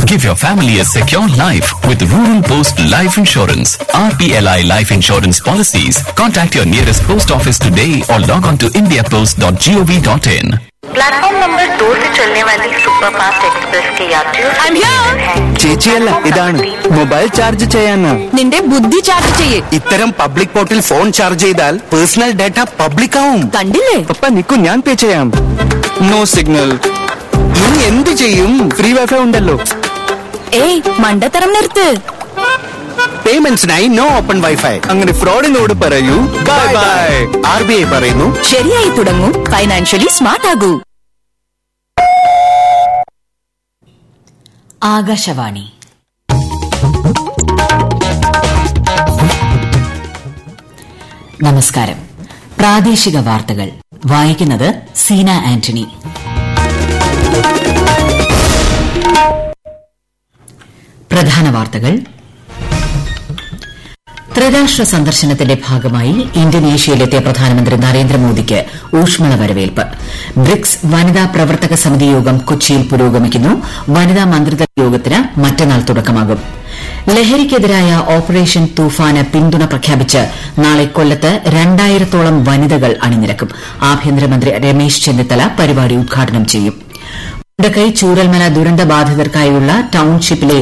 Give your family a secure life with Rural Post Life Insurance. RPLI Life Insurance policies. Contact your nearest post office today or log on to indiapost.gov.in. Platform number दो से चलने वाली superfast express के यात्रियों ചേച്ചിയല്ല ഇതാണ് mobile charge ചെയ്യാന് നിന്റെ ബുദ്ധി ചാർജ് ചെയ്യേ ഇത്തരം പബ്ലിക് പോർട്ടിൽ ഫോൺ ചാർജ് ചെയ്താൽ പേഴ്സണൽ ഡാറ്റ പബ്ലിക് ആവും കണ്ടില്ലേ പപ്പ നിക്കു ഞാൻ പേ ചെയ്യാം നോ സിഗ്നൽ ഇനി എന്ത് ചെയ്യും ഫ്രീ വൈഫൈ ഉണ്ടല്ലോ ഏയ് മണ്ടത്തരം നിർത്ത് പേയ്മെന്റ്സിനായി നോ ഓപ്പൺ വൈഫൈ അങ്ങനെ ഫ്രോഡിനോട് പറയൂ bye bye R B I പറയുന്നു ശരിയായി തുടങ്ങൂ ഫൈനാൻഷ്യലി സ്മാർട്ട് ആകൂ ആകാശവാണി നമസ്കാരം പ്രാദേശിക വാർത്തകൾ വായിക്കുന്നത് സീന ആന്റണി പ്രധാന വാർത്തകൾ ത്രിരാഷ്ട്ര സന്ദർശനത്തിന്റെ ഭാഗമായി ഇന്തോനേഷ്യയിലെത്തിയ പ്രധാനമന്ത്രി നരേന്ദ്രമോദിക്ക് ഊഷ്മള വരവേൽപ്പ് ബ്രിക്സ് വനിതാ പ്രവർത്തക സമിതി യോഗം കൊച്ചിയിൽ പുരോഗമിക്കുന്നു വനിതാ മന്ത്രിതല യോഗത്തിന് മറ്റന്നാൾ തുടക്കമാകും ലഹരിക്കെതിരായ ഓപ്പറേഷൻ തൂഫാന് പിന്തുണ പ്രഖ്യാപിച്ച് നാളെ കൊല്ലത്ത് രണ്ടായിരത്തോളം വനിതകൾ അണിനിരക്കും ആഭ്യന്തരമന്ത്രി രമേശ് ചെന്നിത്തല പരിപാടി ഉദ്ഘാടനം ചെയ്യും മുണ്ടക്കൈ ചൂരൽമല ദുരന്ത ബാധിതർക്കായുള്ള ടൌൺഷിപ്പിലെ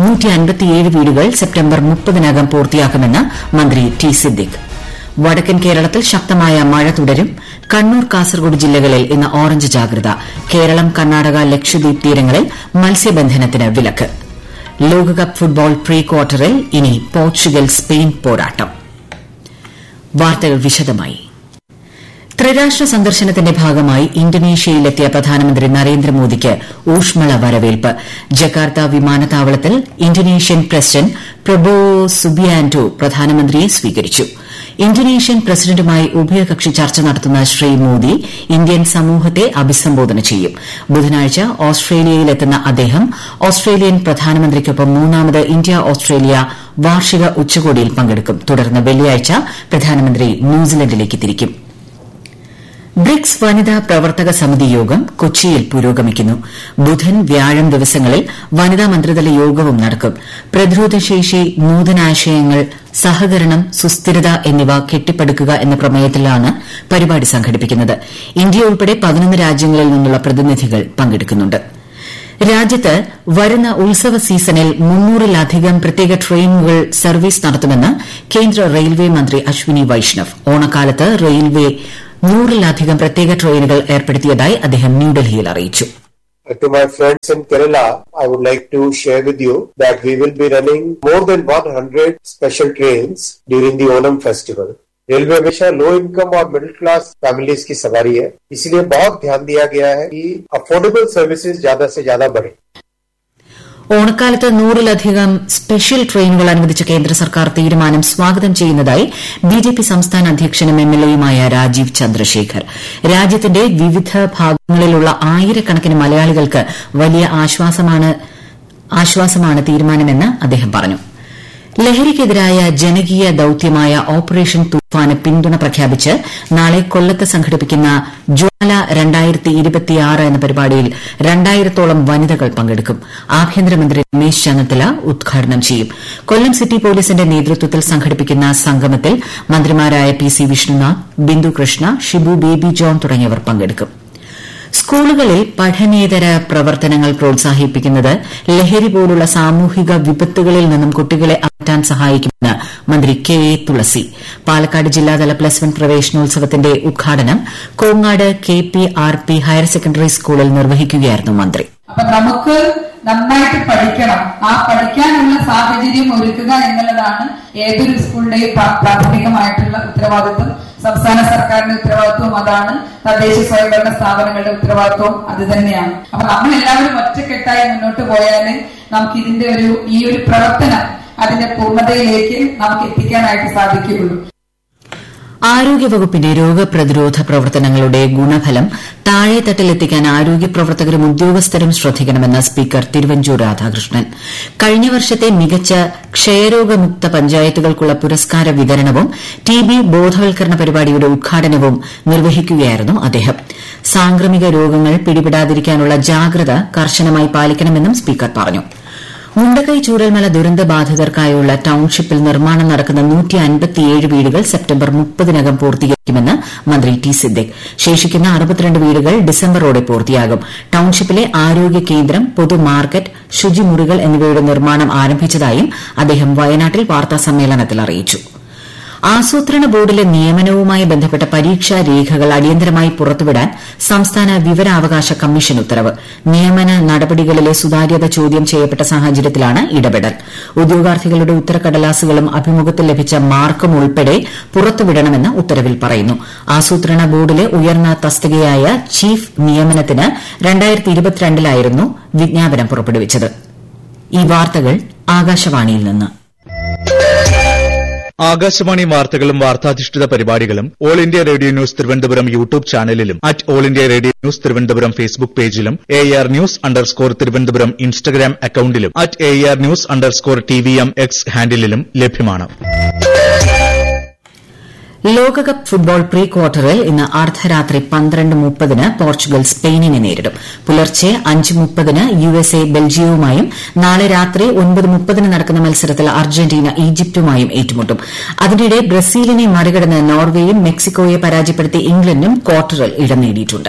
വീടുകൾ സെപ്റ്റംബർ മുപ്പതിനകം പൂർത്തിയാക്കുമെന്ന് മന്ത്രി ടി സിദ്ദിഖ് വടക്കൻ കേരളത്തിൽ ശക്തമായ മഴ തുടരും കണ്ണൂർ കാസർഗോഡ് ജില്ലകളിൽ ഇന്ന് ഓറഞ്ച് ജാഗ്രത കേരളം കർണാടക ലക്ഷദ്വീപ് തീരങ്ങളിൽ മത്സ്യബന്ധനത്തിന് വിലക്ക് ലോകകപ്പ് ഫുട്ബോൾ പ്രീ ക്വാർട്ടറിൽ ഇനി പോർച്ചുഗൽ സ്പെയിൻ പോരാട്ടം വാർത്തകൾ വിശദമായി ത്രിരാഷ്ട്ര സന്ദർശനത്തിന്റെ ഭാഗമായി ഇന്തോനേഷ്യയിലെത്തിയ പ്രധാനമന്ത്രി നരേന്ദ്രമോദിക്ക് ഊഷ്മള വരവേൽപ്പ് ജക്കാർത്ത വിമാനത്താവളത്തിൽ ഇന്തോനേഷ്യൻ പ്രസിഡന്റ് പ്രബോ സുബിയാന്റോ പ്രധാനമന്ത്രിയെ സ്വീകരിച്ചു ഇന്തോനേഷ്യൻ പ്രസിഡന്റുമായി ഉഭയകക്ഷി ചർച്ച നടത്തുന്ന ശ്രീ മോദി ഇന്ത്യൻ സമൂഹത്തെ അഭിസംബോധന ചെയ്യും ബുധനാഴ്ച ഓസ്ട്രേലിയയിലെത്തുന്ന അദ്ദേഹം ഓസ്ട്രേലിയൻ പ്രധാനമന്ത്രിക്കൊപ്പം മൂന്നാമത് ഇന്ത്യ ഓസ്ട്രേലിയ വാർഷിക ഉച്ചകോടിയിൽ പങ്കെടുക്കും തുടർന്ന് വെള്ളിയാഴ്ച പ്രധാനമന്ത്രി ന്യൂസിലൻഡിലേക്ക് തിരിക്കും ബ്രിക്സ് വനിതാ പ്രവർത്തക സമിതി യോഗം കൊച്ചിയിൽ പുരോഗമിക്കുന്നു ബുധൻ വ്യാഴം ദിവസങ്ങളിൽ വനിതാ മന്ത്രിതല യോഗവും നടക്കും പ്രതിരോധശേഷി നൂതനാശയങ്ങൾ സഹകരണം സുസ്ഥിരത എന്നിവ കെട്ടിപ്പടുക്കുക എന്ന പ്രമേയത്തിലാണ് പരിപാടി സംഘടിപ്പിക്കുന്നത് ഇന്ത്യ ഉൾപ്പെടെ പതിനൊന്ന് രാജ്യങ്ങളിൽ നിന്നുള്ള പ്രതിനിധികൾ പങ്കെടുക്കുന്നുണ്ട് രാജ്യത്ത് വരുന്ന ഉത്സവ സീസണിൽ മുന്നൂറിലധികം പ്രത്യേക ട്രെയിനുകൾ സർവീസ് നടത്തുമെന്ന് കേന്ദ്ര റെയിൽവേ മന്ത്രി അശ്വിനി വൈഷ്ണവ് ഓണക്കാലത്ത് റെയിൽവേ നൂറിലധികം പ്രത്യേക ട്രെയിനുകൾ ഏർപ്പെടുത്തിയതായി അദ്ദേഹം ന്യൂഡൽഹിയിൽ അറിയിച്ചു To my friends in Kerala, I would like to share with you that we will be running more than 100 special trains during the Onam festival. Railway हमेशा लो इनकम और मिडिल क्लास फैमिलीज की सवारी है इसलिए बहुत ध्यान दिया गया है कि अफोर्डेबल सर्विसेज ज्यादा से ज्यादा बढ़े ഓണക്കാലത്ത് നൂറിലധികം സ്പെഷ്യൽ ട്രെയിനുകൾ അനുവദിച്ച കേന്ദ്ര സർക്കാർ തീരുമാനം സ്വാഗതം ചെയ്യുന്നതായി ബിജെപി സംസ്ഥാന അധ്യക്ഷനും എംഎൽഎയുമായ രാജീവ് ചന്ദ്രശേഖർ രാജ്യത്തിന്റെ വിവിധ ഭാഗങ്ങളിലുള്ള ആയിരക്കണക്കിന് മലയാളികൾക്ക് വലിയ ആശ്വാസമാണ് തീരുമാനമെന്ന് അദ്ദേഹം പറഞ്ഞു ലഹരിക്കെതിരായ ജനകീയ ദൌത്യമായ ഓപ്പറേഷൻ തൂഫാന് പിന്തുണ പ്രഖ്യാപിച്ച് നാളെ കൊല്ലത്ത് സംഘടിപ്പിക്കുന്ന ജ്വാല എന്ന പരിപാടിയിൽ രണ്ടായിരത്തോളം വനിതകൾ പങ്കെടുക്കും ആഭ്യന്തരമന്ത്രി രമേശ് ചെന്നിത്തല ഉദ്ഘാടനം ചെയ്യും കൊല്ലം സിറ്റി പോലീസിന്റെ നേതൃത്വത്തിൽ സംഘടിപ്പിക്കുന്ന സംഗമത്തിൽ മന്ത്രിമാരായ പി സി വിഷ്ണുനാഥ് ബിന്ദു കൃഷ്ണ ഷിബു ബേബി ജോൺ തുടങ്ങിയവർ പങ്കെടുക്കും സ്കൂളുകളിൽ പഠനേതര പ്രവർത്തനങ്ങൾ പ്രോത്സാഹിപ്പിക്കുന്നത് ലഹരി പോലുള്ള സാമൂഹിക വിപത്തുകളിൽ നിന്നും കുട്ടികളെ അകറ്റാൻ സഹായിക്കുമെന്ന് മന്ത്രി കെ എ തുളസി പാലക്കാട് ജില്ലാതല പ്ലസ് വൺ പ്രവേശനോത്സവത്തിന്റെ ഉദ്ഘാടനം Kongad K P R P higher secondary സ്കൂളിൽ നിർവഹിക്കുകയായിരുന്നു മന്ത്രി അപ്പൊ നമുക്ക് നന്നായിട്ട് പഠിക്കണം ആ പഠിക്കാനുള്ള സാഹചര്യം ഒരുക്കുക എന്നുള്ളതാണ് ഏതൊരു സ്കൂളിന്റെയും പ്രാ- പ്രാഥമികമായിട്ടുള്ള ഉത്തരവാദിത്വം സംസ്ഥാന സർക്കാരിന്റെ ഉത്തരവാദിത്വം അതാണ് തദ്ദേശ സ്വയംഭരണ സ്ഥാപനങ്ങളുടെ ഉത്തരവാദിത്വം അത് തന്നെയാണ് അപ്പൊ നമ്മൾ എല്ലാവരും ഒറ്റക്കെട്ടായി മുന്നോട്ട് പോയാലേ നമുക്ക് ഇതിന്റെ ഒരു ഈ ഒരു പ്രവർത്തനം അതിന്റെ പൂർണ്ണതയിലേക്ക് നമുക്ക് എത്തിക്കാനായിട്ട് സാധിക്കുകയുള്ളൂ ആരോഗ്യവകുപ്പിന്റെ രോഗപ്രതിരോധ പ്രവർത്തനങ്ങളുടെ ഗുണഫലം താഴെത്തട്ടിലെത്തിക്കാൻ ആരോഗ്യ പ്രവർത്തകരും ഉദ്യോഗസ്ഥരും ശ്രദ്ധിക്കണമെന്ന് സ്പീക്കർ തിരുവഞ്ചൂർ രാധാകൃഷ്ണൻ കഴിഞ്ഞ വർഷത്തെ മികച്ച ക്ഷയരോഗമുക്ത പഞ്ചായത്തുകൾക്കുള്ള പുരസ്കാര വിതരണവും ടി ബി ബോധവൽക്കരണ പരിപാടിയുടെ ഉദ്ഘാടനവും നിർവഹിക്കുകയായിരുന്നു അദ്ദേഹം സാംക്രമിക രോഗങ്ങൾ പിടിപെടാതിരിക്കാനുള്ള ജാഗ്രത കർശനമായി പാലിക്കണമെന്നും സ്പീക്കർ പറഞ്ഞു മുണ്ടക്കൈ ചൂരൽമല ദുരന്ത ബാധിതർക്കായുള്ള ടൌൺഷിപ്പിൽ നിർമ്മാണം നടക്കുന്ന വീടുകൾ സെപ്റ്റംബർ മുപ്പതിനകം പൂർത്തീകരിക്കുമെന്ന് മന്ത്രി ടി സിദ്ദിഖ് ശേഷിക്കുന്ന അറുപത്തിരണ്ട് വീടുകൾ ഡിസംബറോടെ പൂർത്തിയാകും ടൌൺഷിപ്പിലെ ആരോഗ്യ കേന്ദ്രം പൊതുമാർക്കറ്റ് ശുചിമുറികൾ എന്നിവയുടെ നിർമ്മാണം ആരംഭിച്ചതായും അദ്ദേഹം വയനാട്ടിൽ വാർത്താസമ്മേളനത്തിൽ അറിയിച്ചു ആസൂത്രണ ബോർഡിലെ നിയമനവുമായി ബന്ധപ്പെട്ട പരീക്ഷാ രേഖകൾ അടിയന്തരമായി പുറത്തുവിടാൻ സംസ്ഥാന വിവരാവകാശ കമ്മീഷൻ ഉത്തരവ് നിയമന നടപടികളിലെ സുതാര്യത ചോദ്യം ചെയ്യപ്പെട്ട സാഹചര്യത്തിലാണ് ഇടപെടൽ ഉദ്യോഗാർത്ഥികളുടെ ഉത്തരക്കടലാസുകളും അഭിമുഖത്തിൽ ലഭിച്ച മാർക്കും ഉൾപ്പെടെ പുറത്തുവിടണമെന്ന് ഉത്തരവിൽ പറയുന്നു ആസൂത്രണ ബോർഡിലെ ഉയർന്ന തസ്തികയായ ചീഫ് നിയമനത്തിന് ലായിരുന്നു വിജ്ഞാപനം പുറപ്പെടുവിച്ചത് ഈ വാർത്തകൾ ആകാശവാണിയിൽ നിന്ന് ആകാശവാണി വാർത്തകളും വാർത്താധിഷ്ഠിത പരിപാടികളും all India radio news Thiruvananthapuram YouTube ചാനലിലും at all India radio news Thiruvananthapuram Facebook പേജിലും A R news underscore Thiruvananthapuram Instagram അക്കൌണ്ടിലും at A R news underscore T V M X ഹാൻഡിലും ലഭ്യമാണ് ലോകകപ്പ് ഫുട്ബോൾ പ്രീ ക്വാർട്ടറിൽ ഇന്ന് അർദ്ധരാത്രി പന്ത്രണ്ട് മുപ്പതിന് പോർച്ചുഗൽ സ്പെയിനിനെ നേരിടും പുലർച്ചെ അഞ്ച് മുപ്പതിന് യു എസ് എ ബെൽജിയവുമായും നാളെ രാത്രി ഒൻപത് മുപ്പതിന് നടക്കുന്ന മത്സരത്തിൽ അർജന്റീന ഈജിപ്തുമായും ഏറ്റുമുട്ടും അതിനിടെ ബ്രസീലിനെ മറികടന്ന് നോർവേയും മെക്സിക്കോയെ പരാജയപ്പെടുത്തി ഇംഗ്ലണ്ടും ക്വാർട്ടറിൽ ഇടം നേടിയിട്ടുണ്ട്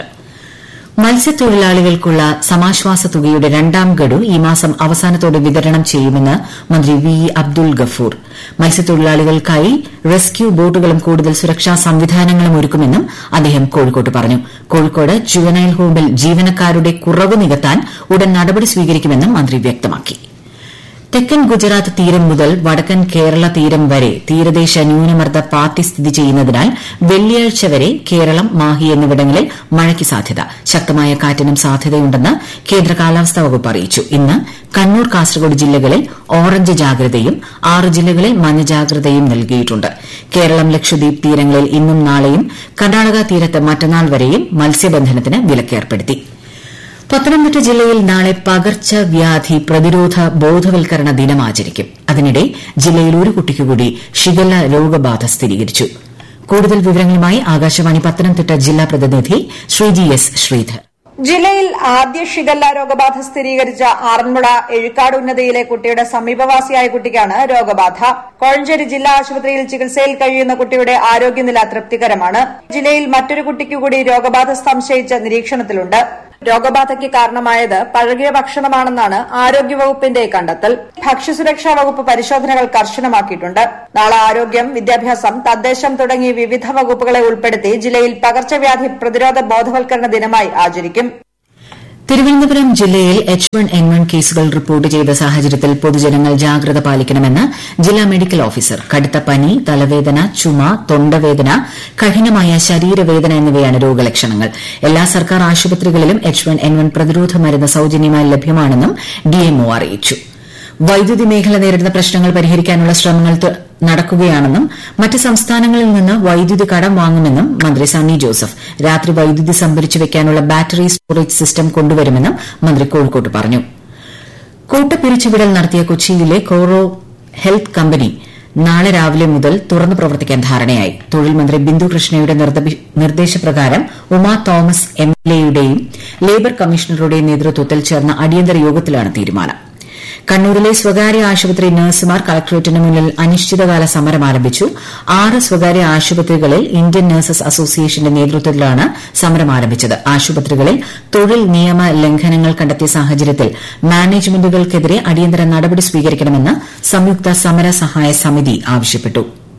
മത്സ്യത്തൊഴിലാളികൾക്കുള്ള സമാശ്വാസ തുകയുടെ രണ്ടാം ഗഡു ഈ മാസം അവസാനത്തോടെ വിതരണം ചെയ്യുമെന്ന് മന്ത്രി വി അബ്ദുൽ ഗഫൂർ മത്സ്യത്തൊഴിലാളികൾക്കായി റെസ്ക്യൂ ബോട്ടുകളും കൂടുതൽ സുരക്ഷാ സംവിധാനങ്ങളും ഒരുക്കുമെന്നും അദ്ദേഹം കോഴിക്കോട്ട് പറഞ്ഞു കോഴിക്കോട് ജുവനൈൽ ഹോമിൽ ജീവനക്കാരുടെ കുറവ് നികത്താൻ ഉടൻ നടപടി സ്വീകരിക്കുമെന്നും മന്ത്രി വ്യക്തമാക്കി തെക്കൻ ഗുജറാത്ത് തീരം മുതൽ വടക്കൻ കേരള തീരം വരെ തീരദേശ ന്യൂനമർദ്ദ പാത്തി സ്ഥിതി ചെയ്യുന്നതിനാൽ വെള്ളിയാഴ്ച വരെ കേരളം മാഹി എന്നിവിടങ്ങളിൽ മഴയ്ക്ക് സാധ്യത ശക്തമായ കാറ്റിനും സാധ്യതയുണ്ടെന്ന് കേന്ദ്ര കാലാവസ്ഥാ വകുപ്പ് അറിയിച്ചു ഇന്ന് കണ്ണൂർ കാസർഗോഡ് ജില്ലകളിൽ ഓറഞ്ച് ജാഗ്രതയും ആറ് ജില്ലകളിൽ മഞ്ഞ ജാഗ്രതയും നൽകിയിട്ടുണ്ട് കേരളം ലക്ഷദ്വീപ് തീരങ്ങളിൽ ഇന്നും നാളെയും കർണാടക തീരത്ത് മറ്റന്നാൾ വരെയും മത്സ്യബന്ധനത്തിന് വിലക്കേർപ്പെടുത്തി പത്തനംതിട്ട ജില്ലയിൽ നാളെ പകർച്ചവ്യാധി പ്രതിരോധ ബോധവൽക്കരണ ദിനം ആചരിക്കും അതിനിടെ ജില്ലയിൽ ഒരു കുട്ടിക്കുകൂടി ഷിഗല്ല രോഗബാധ സ്ഥിരീകരിച്ചു കൂടുതൽ വിവരങ്ങളുമായി ആകാശവാണി പത്തനംതിട്ട ജില്ലാ പ്രതിനിധി ശ്രീജി എസ് ശ്രീധർ ജില്ലയിൽ ആദ്യ ഷിഗല്ല രോഗബാധ സ്ഥിരീകരിച്ച ആറന്മുള എഴുക്കാട് ഉന്നതിയിലെ കുട്ടിയുടെ സമീപവാസിയായ കുട്ടിക്കാണ് രോഗബാധ കോഴഞ്ചേരി ജില്ലാ ആശുപത്രിയിൽ ചികിത്സയിൽ കഴിയുന്ന കുട്ടിയുടെ ആരോഗ്യനില തൃപ്തികരമാണ് ജില്ലയിൽ മറ്റൊരു കുട്ടിക്കു കൂടി രോഗബാധ സംശയിച്ച് നിരീക്ഷണത്തിലുണ്ട് രോഗബാധയ്ക്ക് കാരണമായത് പഴകിയ ഭക്ഷണമാണെന്നാണ് ആരോഗ്യവകുപ്പിന്റെ കണ്ടെത്തൽ ഭക്ഷ്യസുരക്ഷാ വകുപ്പ് പരിശോധനകൾ കർശനമാക്കിയിട്ടുണ്ട് നാളെ ആരോഗ്യം വിദ്യാഭ്യാസം തദ്ദേശം തുടങ്ങി വിവിധ വകുപ്പുകളെ ഉൾപ്പെടുത്തി ജില്ലയിൽ പകർച്ചവ്യാധി പ്രതിരോധ ബോധവൽക്കരണ ദിനമായി ആചരിക്കും തിരുവനന്തപുരം ജില്ലയിൽ എച്ച് വൺ എൻ വൺ കേസുകൾ റിപ്പോർട്ട് ചെയ്ത സാഹചര്യത്തിൽ പൊതുജനങ്ങൾ ജാഗ്രത പാലിക്കണമെന്ന് ജില്ലാ മെഡിക്കൽ ഓഫീസർ കടുത്ത പനി തലവേദന ചുമ തൊണ്ടവേദന കഠിനമായ ശരീരവേദന എന്നിവയാണ് രോഗലക്ഷണങ്ങൾ എല്ലാ സർക്കാർ ആശുപത്രികളിലും എച്ച് വൺ എൻ വൺ പ്രതിരോധ മരുന്ന് സൌജന്യമായി ലഭ്യമാണെന്നും ഡിഎംഒ അറിയിച്ചു വൈദ്യുതി മേഖല നേരിടുന്ന പ്രശ്നങ്ങൾ പരിഹരിക്കാനുള്ള ശ്രമങ്ങൾ നടക്കുകയാണെന്നും മറ്റ് സംസ്ഥാനങ്ങളിൽ നിന്ന് വൈദ്യുതി കടം വാങ്ങുമെന്നും മന്ത്രി സണ്ണി ജോസഫ് രാത്രി വൈദ്യുതി സംഭരിച്ചു വെക്കാനുള്ള ബാറ്ററി സ്റ്റോറേജ് സിസ്റ്റം കൊണ്ടുവരുമെന്നും മന്ത്രി കോഴിക്കോട്ട് പറഞ്ഞു കൂട്ടപ്പിരിച്ചുവിടൽ നടത്തിയ കൊച്ചിയിലെ കോറോ ഹെൽത്ത് കമ്പനി നാളെ രാവിലെ മുതൽ തുറന്നു പ്രവർത്തിക്കാൻ ധാരണയായി തൊഴിൽ മന്ത്രി ബിന്ദു കൃഷ്ണയുടെ നിർദ്ദേശപ്രകാരം ഉമാ തോമസ് എംഎൽഎയുടെയും ലേബർ കമ്മീഷണറുടെയും നേതൃത്വത്തിൽ ചേർന്ന അടിയന്തര യോഗത്തിലാണ് തീരുമാനം കണ്ണൂരിലെ സ്വകാര്യ ആശുപത്രി നഴ്സുമാർ കളക്ടറേറ്റിന് മുന്നിൽ അനിശ്ചിതകാല സമരം ആരംഭിച്ചു ആറ് സ്വകാര്യ ആശുപത്രികളിൽ ഇന്ത്യൻ നഴ്സസ് അസോസിയേഷന്റെ നേതൃത്വത്തിലാണ് സമരം ആരംഭിച്ചത് ആശുപത്രികളിൽ തൊഴിൽ നിയമ ലംഘനങ്ങൾ കണ്ടെത്തിയ സാഹചര്യത്തിൽ മാനേജ്മെന്റുകൾക്കെതിരെ അടിയന്തര നടപടി സ്വീകരിക്കണമെന്ന് സംയുക്ത സമര സഹായ സമിതി ആവശ്യപ്പെട്ടു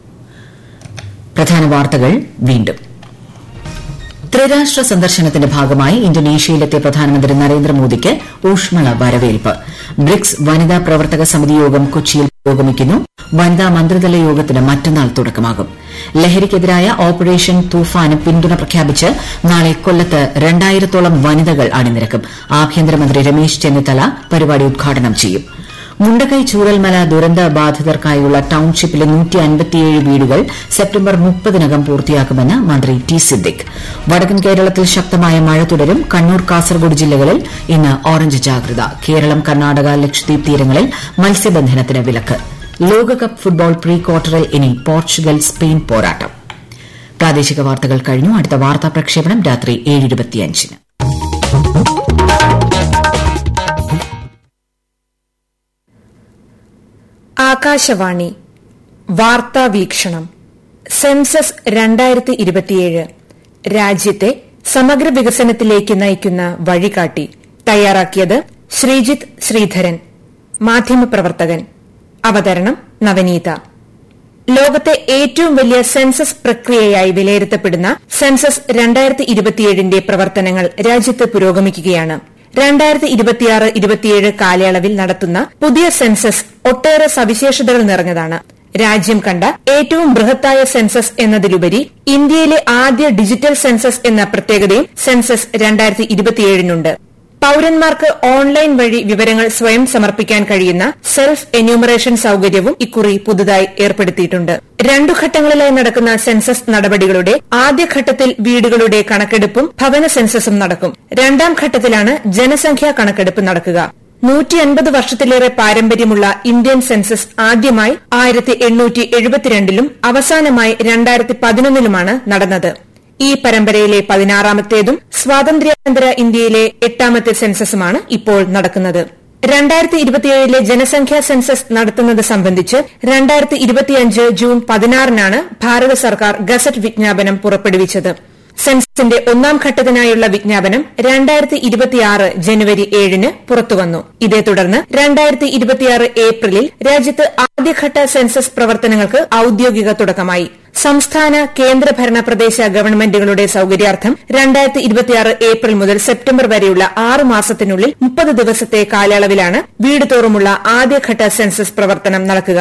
പ്രധാന വാർത്തകൾ വീണ്ടും ത്രിരാഷ്ട്ര സന്ദർശനത്തിന്റെ ഭാഗമായി ഇന്തോനേഷ്യയിലെത്തിയ പ്രധാനമന്ത്രി നരേന്ദ്രമോദിക്ക് ഊഷ്മള വരവേൽപ്പ് ബ്രിക്സ് വനിതാ പ്രവർത്തക സമിതി യോഗം കൊച്ചിയിൽ പുരോഗമിക്കുന്നു വനിതാ മന്ത്രിതല യോഗത്തിന് മറ്റന്നാൾ തുടക്കമാകും ലഹരിക്കെതിരായ ഓപ്പറേഷൻ തൂഫാന് പിന്തുണ പ്രഖ്യാപിച്ച് നാളെ കൊല്ലത്ത് രണ്ടായിരത്തോളം വനിതകൾ അണിനിരക്കും ആഭ്യന്തരമന്ത്രി രമേശ് ചെന്നിത്തല പരിപാടി ഉദ്ഘാടനം ചെയ്യും മുണ്ടക്കൈ ചൂരൽമല ദുരന്ത ബാധിതർക്കായുള്ള ടൌൺഷിപ്പിലെ വീടുകൾ സെപ്റ്റംബർ മുപ്പതിനകം പൂർത്തിയാക്കുമെന്ന് മന്ത്രി ടി സിദ്ദിഖ് വടക്കൻ കേരളത്തിൽ ശക്തമായ മഴ തുടരും കണ്ണൂർ കാസർഗോഡ് ജില്ലകളിൽ ഇന്ന് ഓറഞ്ച് ജാഗ്രത കേരളം കർണാടക ലക്ഷദ്വീപ് തീരങ്ങളിൽ മത്സ്യബന്ധനത്തിന് വിലക്ക് ലോകകപ്പ് ഫുട്ബോൾ പ്രീ ക്വാർട്ടറിൽ ഇനി പോർച്ചുഗൽ സ്പെയിൻ പോരാട്ടം പ്രാദേശിക വാർത്തകൾ കഴിഞ്ഞു അടുത്ത വാർത്താ പ്രക്ഷേപണം രാത്രി ഏഴ് ഇരുപത്തിയഞ്ചിന് ആകാശവാണി വാർത്താ വീക്ഷണം സെൻസസ് രണ്ടായിരത്തി ഇരുപത്തിയേഴ് രാജ്യത്തെ സമഗ്ര വികസനത്തിലേക്ക് നയിക്കുന്ന വഴികാട്ടി തയ്യാറാക്കിയത് ശ്രീജിത്ത് ശ്രീധരൻ മാധ്യമപ്രവർത്തകൻ അവതരണം നവനീത ലോകത്തെ ഏറ്റവും വലിയ സെൻസസ് പ്രക്രിയയായി വിലയിരുത്തപ്പെടുന്ന സെൻസസ് രണ്ടായിരത്തി ഇരുപത്തിയേഴിന്റെ പ്രവർത്തനങ്ങൾ രാജ്യത്ത് പുരോഗമിക്കുകയാണ് രണ്ടായിരത്തി ഇരുപത്തിയാറ് ഇരുപത്തിയേഴ് കാലയളവിൽ നടത്തുന്ന പുതിയ സെൻസസ് ഒട്ടേറെ സവിശേഷതകൾ നിറഞ്ഞതാണ് രാജ്യം കണ്ട ഏറ്റവും ബൃഹത്തായ സെൻസസ് എന്നതിലുപരി ഇന്ത്യയിലെ ആദ്യ ഡിജിറ്റൽ സെൻസസ് എന്ന പ്രത്യേകതയും സെൻസസ് രണ്ടായിരത്തി ഇരുപത്തിയേഴിനുണ്ട് പൌരന്മാർക്ക് ഓൺലൈൻ വഴി വിവരങ്ങൾ സ്വയം സമർപ്പിക്കാൻ കഴിയുന്ന സെൽഫ് എന്യൂമറേഷൻ സൌകര്യവും ഇക്കുറി പുതുതായി ഏർപ്പെടുത്തിയിട്ടുണ്ട് രണ്ടു ഘട്ടങ്ങളിലായി നടക്കുന്ന സെൻസസ് നടപടികളുടെ ആദ്യഘട്ടത്തിൽ വീടുകളുടെ കണക്കെടുപ്പും ഭവന സെൻസസും നടക്കും രണ്ടാം ഘട്ടത്തിലാണ് ജനസംഖ്യാ കണക്കെടുപ്പ് നടക്കുക നൂറ്റി അൻപത് വർഷത്തിലേറെ പാരമ്പര്യമുള്ള ഇന്ത്യൻ സെൻസസ് ആദ്യമായി ആയിരത്തി എണ്ണൂറ്റി എഴുപത്തിരണ്ടിലും അവസാനമായി രണ്ടായിരത്തി പതിനൊന്നിലുമാണ് നടന്നത് ഈ പരമ്പരയിലെ പതിനാറാമത്തേതും സ്വാതന്ത്ര്യാനന്തര ഇന്ത്യയിലെ എട്ടാമത്തെ സെൻസസുമാണ് ഇപ്പോൾ നടക്കുന്നത് രണ്ടായിരത്തി ഇരുപത്തിയേഴിലെ ജനസംഖ്യാ സെൻസസ് നടത്തുന്നത് സംബന്ധിച്ച് രണ്ടായിരത്തി ഇരുപത്തിയഞ്ച് ജൂൺ പതിനാറിനാണ് ഭാരത സർക്കാർ ഗസറ്റ് വിജ്ഞാപനം പുറപ്പെടുവിച്ചത് സെൻസസിന്റെ ഒന്നാം ഘട്ടത്തിനായുള്ള വിജ്ഞാപനം രണ്ടായിരത്തി ഇരുപത്തിയാറ് ജനുവരി ഏഴിന് പുറത്തുവന്നു ഇതേ തുടർന്ന് രണ്ടായിരത്തി ഇരുപത്തിയാറ് ഏപ്രിലിൽ രാജ്യത്ത് ആദ്യഘട്ട സെൻസസ് പ്രവർത്തനങ്ങൾക്ക് ഔദ്യോഗിക തുടക്കമായി സംസ്ഥാന കേന്ദ്രഭരണ പ്രദേശ ഗവൺമെന്റുകളുടെ സൌകര്യാർത്ഥം രണ്ടായിരത്തി ഇരുപത്തിയാറ് ഏപ്രിൽ മുതൽ സെപ്റ്റംബർ വരെയുള്ള ആറ് മാസത്തിനുള്ളിൽ മുപ്പത് ദിവസത്തെ കാലയളവിലാണ് വീട് തോറുമുള്ള ആദ്യഘട്ട സെൻസസ് പ്രവർത്തനം നടക്കുക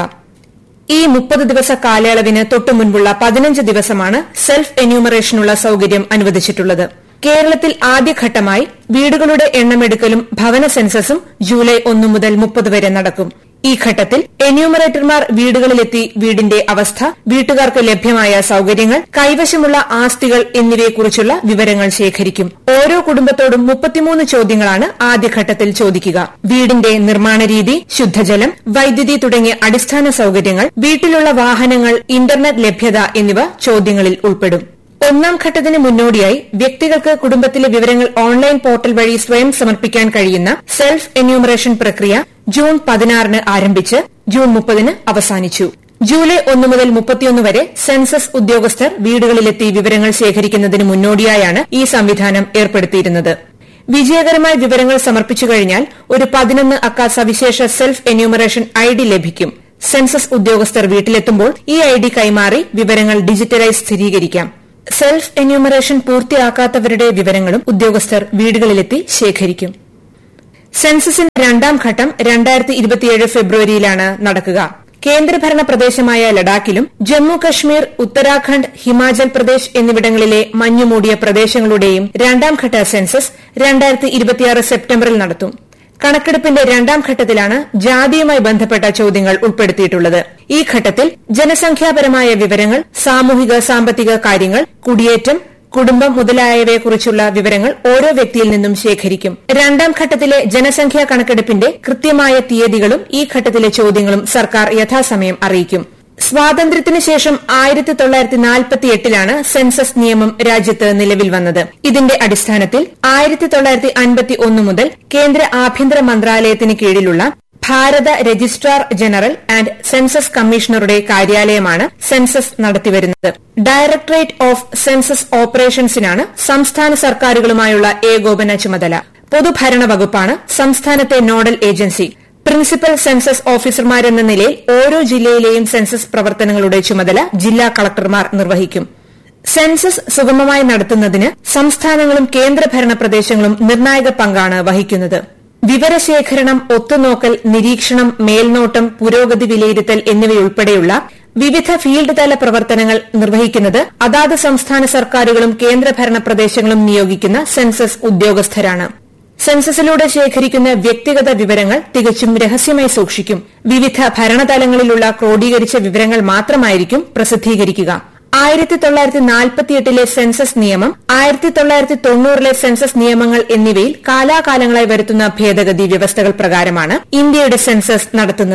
ഈ മുപ്പത് ദിവസ കാലയളവിന് തൊട്ടുമുൻപുള്ള പതിനഞ്ച് ദിവസമാണ് സെൽഫ് എന്യൂമറേഷനുള്ള സൌകര്യം അനുവദിച്ചിട്ടുള്ളത് കേരളത്തിൽ ആദ്യഘട്ടമായി വീടുകളുടെ എണ്ണമെടുക്കലും ഭവന സെൻസസും ജൂലൈ ഒന്ന് മുതൽ മുപ്പത് വരെ നടക്കും ഈ ഘട്ടത്തിൽ എന്യൂമറേറ്റർമാർ വീടുകളിലെത്തി വീടിന്റെ അവസ്ഥ വീട്ടുകാർക്ക് ലഭ്യമായ സൌകര്യങ്ങൾ കൈവശമുള്ള ആസ്തികൾ എന്നിവയെക്കുറിച്ചുള്ള വിവരങ്ങൾ ശേഖരിക്കും ഓരോ കുടുംബത്തോടും മുപ്പത്തിമൂന്ന് ചോദ്യങ്ങളാണ് ആദ്യഘട്ടത്തിൽ ചോദിക്കുക വീടിന്റെ നിർമ്മാണ രീതി ശുദ്ധജലം വൈദ്യുതി തുടങ്ങിയ അടിസ്ഥാന സൌകര്യങ്ങൾ വീട്ടിലുള്ള വാഹനങ്ങൾ ഇന്റർനെറ്റ് ലഭ്യത എന്നിവ ചോദ്യങ്ങളിൽ ഉൾപ്പെടും ഒന്നാം ഘട്ടത്തിന് മുന്നോടിയായി വ്യക്തികൾക്ക് കുടുംബത്തിലെ വിവരങ്ങൾ ഓൺലൈൻ പോർട്ടൽ വഴി സ്വയം സമർപ്പിക്കാൻ കഴിയുന്ന സെൽഫ് എന്യൂമറേഷൻ പ്രക്രിയ ജൂൺ പതിനാറിന് ആരംഭിച്ച് ജൂൺ മുപ്പതിന് അവസാനിച്ചു ജൂലൈ ഒന്ന് മുതൽ മുപ്പത്തിയൊന്ന് വരെ സെൻസസ് ഉദ്യോഗസ്ഥർ വീടുകളിലെത്തി വിവരങ്ങൾ ശേഖരിക്കുന്നതിന് മുന്നോടിയായാണ് ഈ സംവിധാനം ഏർപ്പെടുത്തിയിരുന്നത് വിജയകരമായി വിവരങ്ങൾ സമർപ്പിച്ചു കഴിഞ്ഞാൽ ഒരു പതിനൊന്ന് അക്ക സവിശേഷ സെൽഫ് എന്യൂമറേഷൻ ഐ ഡി ലഭിക്കും സെൻസസ് ഉദ്യോഗസ്ഥർ വീട്ടിലെത്തുമ്പോൾ ഈ ഐ ഡി കൈമാറി വിവരങ്ങൾ ഡിജിറ്റലൈസ് സ്ഥിരീകരിക്കാം സെൽഫ് എന്യൂമറേഷൻ പൂർത്തിയാക്കാത്തവരുടെ വിവരങ്ങളും ഉദ്യോഗസ്ഥർ വീടുകളിലെത്തി ശേഖരിക്കും സെൻസസിന്റെ രണ്ടാം ഘട്ടം രണ്ടായിരത്തി ഇരുപത്തിയേഴ് ഫെബ്രുവരിയിലാണ് നടക്കുക കേന്ദ്രഭരണ പ്രദേശമായ ലഡാക്കിലും ജമ്മു കശ്മീർ ഉത്തരാഖണ്ഡ് ഹിമാചൽ പ്രദേശ് എന്നിവിടങ്ങളിലെ മഞ്ഞുമൂടിയ പ്രദേശങ്ങളുടെയും രണ്ടാം ഘട്ട സെൻസസ് രണ്ടായിരത്തി ഇരുപത്തിയാറ് സെപ്റ്റംബറിൽ നടത്തും കണക്കെടുപ്പിന്റെ രണ്ടാം ഘട്ടത്തിലാണ് ജാതിയുമായി ബന്ധപ്പെട്ട ചോദ്യങ്ങൾ ഉൾപ്പെടുത്തിയിട്ടുള്ളത് ഈ ഘട്ടത്തിൽ ജനസംഖ്യാപരമായ വിവരങ്ങൾ സാമൂഹിക സാമ്പത്തിക കാര്യങ്ങൾ കുടിയേറ്റം കുടുംബം മുതലായവയെക്കുറിച്ചുള്ള വിവരങ്ങൾ ഓരോ വ്യക്തിയിൽ നിന്നും ശേഖരിക്കും രണ്ടാം ഘട്ടത്തിലെ ജനസംഖ്യാ കണക്കെടുപ്പിന്റെ കൃത്യമായ തീയതികളും ഈ ഘട്ടത്തിലെ ചോദ്യങ്ങളും സർക്കാർ യഥാസമയം അറിയിക്കും സ്വാതന്ത്ര്യത്തിന് ശേഷം ആയിരത്തി തൊള്ളായിരത്തി നാൽപ്പത്തി എട്ടിലാണ് സെൻസസ് നിയമം രാജ്യത്ത് നിലവിൽ വന്നത് ഇതിന്റെ അടിസ്ഥാനത്തിൽ ആയിരത്തി തൊള്ളായിരത്തി അൻപത്തി ഒന്ന് മുതൽ കേന്ദ്ര ആഭ്യന്തര മന്ത്രാലയത്തിന് കീഴിലുള്ള Bharat registrar general and census കമ്മീഷണറുടെ കാര്യാലയമാണ് സെൻസസ് നടത്തിവരുന്നത് ഡയറക്ടറേറ്റ് ഓഫ് സെൻസസ് ഓപ്പറേഷൻസിനാണ് സംസ്ഥാന സർക്കാരുകളുമായുള്ള ഏകോപന ചുമതല പൊതുഭരണ വകുപ്പാണ് സംസ്ഥാനത്തെ നോഡൽ ഏജൻസി പ്രിൻസിപ്പൽ സെൻസസ് ഓഫീസർമാരെന്ന നിലയിൽ ഓരോ ജില്ലയിലെയും സെൻസസ് പ്രവർത്തനങ്ങളുടെ ചുമതല ജില്ലാ കളക്ടർമാർ നിർവഹിക്കും സെൻസസ് സുഗമമായി നടത്തുന്നതിന് സംസ്ഥാനങ്ങളും കേന്ദ്രഭരണ പ്രദേശങ്ങളും നിർണായക പങ്കാണ് വഹിക്കുന്നത് വിവരശേഖരണം ഒത്തുനോക്കൽ നിരീക്ഷണം മേൽനോട്ടം പുരോഗതി വിലയിരുത്തൽ എന്നിവയുൾപ്പെടെയുള്ള വിവിധ ഫീൽഡ് തല പ്രവർത്തനങ്ങൾ നിർവഹിക്കുന്നത് അതാത് സംസ്ഥാന സർക്കാരുകളും കേന്ദ്രഭരണ പ്രദേശങ്ങളും നിയോഗിക്കുന്ന സെൻസസ് ഉദ്യോഗസ്ഥരാണ് സെൻസസിലൂടെ ശേഖരിക്കുന്ന വ്യക്തിഗത വിവരങ്ങൾ തികച്ചും രഹസ്യമായി സൂക്ഷിക്കും വിവിധ ഭരണതലങ്ങളിലുള്ള ക്രോഡീകരിച്ച വിവരങ്ങൾ മാത്രമായിരിക്കും പ്രസിദ്ധീകരിക്കുക ആയിരത്തി തൊള്ളായിരത്തി നാൽപ്പത്തിയെട്ടിലെ സെൻസസ് നിയമം ആയിരത്തി തൊള്ളായിരത്തി തൊണ്ണൂറിലെ സെൻസസ് നിയമങ്ങൾ എന്നിവയിൽ കാലാകാലങ്ങളായി വരുത്തുന്ന ഭേദഗതി വ്യവസ്ഥകൾ പ്രകാരമാണ് ഇന്ത്യയുടെ സെൻസസ് നടത്തുന്നത്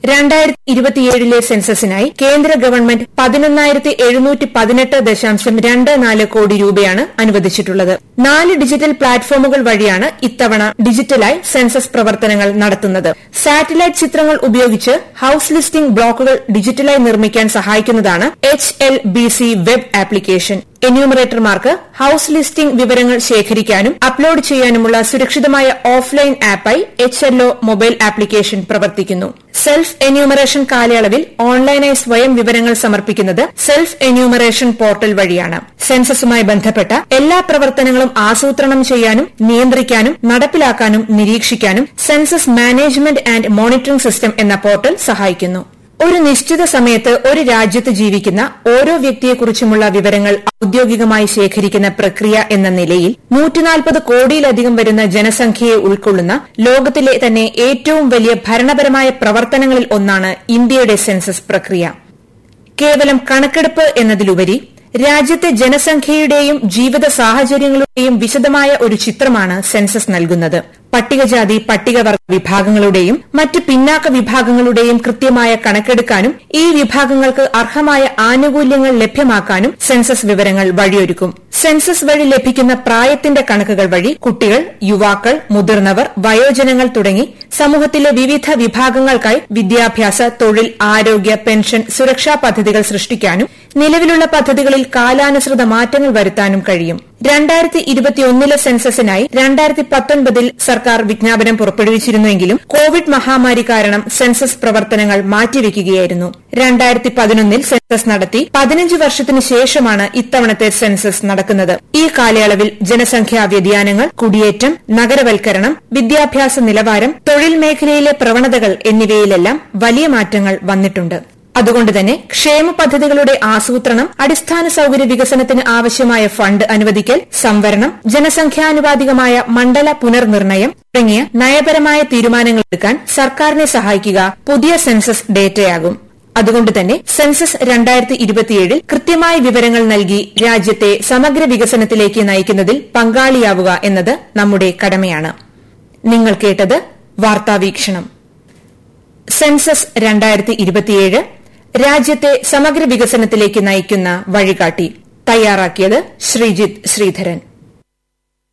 രണ്ടായിരത്തി ഇരുപത്തിയേഴിലെ സെൻസസിനായി കേന്ദ്ര ഗവൺമെന്റ് പതിനൊന്നായിരത്തി എഴുന്നൂറ്റി പതിനെട്ട് ദശാംശം രണ്ട് നാല് കോടി രൂപയാണ് അനുവദിച്ചിട്ടുള്ളത് നാല് ഡിജിറ്റൽ പ്ലാറ്റ്ഫോമുകൾ വഴിയാണ് ഇത്തവണ ഡിജിറ്റലായി സെൻസസ് പ്രവർത്തനങ്ങൾ നടത്തുന്നത് സാറ്റലൈറ്റ് ചിത്രങ്ങൾ ഉപയോഗിച്ച് ഹൌസ് ലിസ്റ്റിംഗ് ബ്ലോക്കുകൾ ഡിജിറ്റലായി നിർമ്മിക്കാൻ സഹായിക്കുന്നതാണ് H L B C web application എന്യൂമറേറ്റർമാർക്ക് ഹൌസ് ലിസ്റ്റിംഗ് വിവരങ്ങൾ ശേഖരിക്കാനും അപ്ലോഡ് ചെയ്യാനുമുള്ള സുരക്ഷിതമായ ഓഫ്ലൈൻ ആപ്പായി H L O mobile application പ്രവർത്തിക്കുന്നു സെൽഫ് എന്യൂമറേഷൻ കാലയളവിൽ ഓൺലൈനായി സ്വയം വിവരങ്ങൾ സമർപ്പിക്കുന്നത് സെൽഫ് എന്യൂമറേഷൻ പോർട്ടൽ വഴിയാണ് സെൻസസുമായി ബന്ധപ്പെട്ട എല്ലാ പ്രവർത്തനങ്ങളും ആസൂത്രണം ചെയ്യാനും നിയന്ത്രിക്കാനും നടപ്പിലാക്കാനും നിരീക്ഷിക്കാനും census management and monitoring system എന്ന പോർട്ടൽ സഹായിക്കുന്നു ഒരു നിശ്ചിത സമയത്ത് ഒരു രാജ്യത്ത് ജീവിക്കുന്ന ഓരോ വ്യക്തിയെക്കുറിച്ചുമുള്ള വിവരങ്ങൾ ഔദ്യോഗികമായി ശേഖരിക്കുന്ന പ്രക്രിയ എന്ന നിലയിൽ നൂറ്റിനാൽപ്പത് കോടിയിലധികം വരുന്ന ജനസംഖ്യയെ ഉൾക്കൊള്ളുന്ന ലോകത്തിലെ തന്നെ ഏറ്റവും വലിയ ഭരണപരമായ പ്രവർത്തനങ്ങളിൽ ഒന്നാണ് ഇന്ത്യയുടെ സെൻസസ് പ്രക്രിയ കേവലം കണക്കെടുപ്പ് എന്നതിലുപരി രാജ്യത്തെ ജനസംഖ്യയുടെയും ജീവിത സാഹചര്യങ്ങളുടെയും വിശദമായ ഒരു ചിത്രമാണ് സെൻസസ് നൽകുന്നത് പട്ടികജാതി പട്ടികവർഗ വിഭാഗങ്ങളുടെയും മറ്റ് പിന്നാക്ക വിഭാഗങ്ങളുടെയും കൃത്യമായ കണക്കെടുക്കാനും ഈ വിഭാഗങ്ങൾക്ക് അർഹമായ ആനുകൂല്യങ്ങൾ ലഭ്യമാക്കാനും സെൻസസ് വിവരങ്ങൾ വഴിയൊരുക്കും സെൻസസ് വഴി ലഭിക്കുന്ന പ്രായത്തിന്റെ കണക്കുകൾ വഴി കുട്ടികൾ യുവാക്കൾ മുതിർന്നവർ വയോജനങ്ങൾ തുടങ്ങി സമൂഹത്തിലെ വിവിധ വിഭാഗങ്ങൾക്കായി വിദ്യാഭ്യാസ തൊഴിൽ ആരോഗ്യ പെൻഷൻ സുരക്ഷാ പദ്ധതികൾ സൃഷ്ടിക്കാനും നിലവിലുള്ള പദ്ധതികളിൽ കാലാനുസൃത മാറ്റങ്ങൾ വരുത്താനും കഴിയും രണ്ടായിരത്തി ഇരുപത്തിയൊന്നിലെ സെൻസസിനായി രണ്ടായിരത്തി പത്തൊൻപതിൽ സർക്കാർ വിജ്ഞാപനം പുറപ്പെടുവിച്ചിരുന്നുവെങ്കിലും കോവിഡ് മഹാമാരി കാരണം സെൻസസ് പ്രവർത്തനങ്ങൾ മാറ്റിവെക്കുകയായിരുന്നു രണ്ടായിരത്തി പതിനൊന്നിൽ സെൻസസ് നടത്തി പതിനഞ്ച് വർഷത്തിനു ശേഷമാണ് ഇത്തവണത്തെ സെൻസസ് നടക്കുന്നത് ഈ കാലയളവിൽ ജനസംഖ്യാ വ്യതിയാനങ്ങൾ കുടിയേറ്റം നഗരവൽക്കരണം വിദ്യാഭ്യാസ നിലവാരം തൊഴിൽ മേഖലയിലെ പ്രവണതകൾ എന്നിവയിലെല്ലാം വലിയ മാറ്റങ്ങൾ വന്നിട്ടുണ്ട് അതുകൊണ്ട് തന്നെ ക്ഷേമ പദ്ധതികളുടെ ആസൂത്രണം അടിസ്ഥാന സൌകര്യ വികസനത്തിന് ആവശ്യമായ ഫണ്ട് അനുവദിക്കൽ സംവരണം ജനസംഖ്യാനുപാതികമായ മണ്ഡല പുനർനിർണയം തുടങ്ങിയ നയപരമായ തീരുമാനങ്ങൾ എടുക്കാൻ സർക്കാരിനെ സഹായിക്കുക പുതിയ സെൻസസ് ഡേറ്റയാകും അതുകൊണ്ട് തന്നെ സെൻസസ് രണ്ടായിരത്തി ഇരുപത്തിയേഴിൽ കൃത്യമായ വിവരങ്ങൾ നൽകി രാജ്യത്തെ സമഗ്ര വികസനത്തിലേക്ക് നയിക്കുന്നതിൽ പങ്കാളിയാവുക എന്നത് നമ്മുടെ കടമയാണ് നിങ്ങൾ കേട്ടത് വാർത്താവീക്ഷണം സെൻസസ് രണ്ടായിരത്തി ഇരുപത്തിയേഴ് രാജ്യത്തെ സമഗ്ര വികസനത്തിലേക്ക് നയിക്കുന്ന വഴികാട്ടി തയ്യാറാക്കിയത് ശ്രീജിത്ത് ശ്രീധരൻ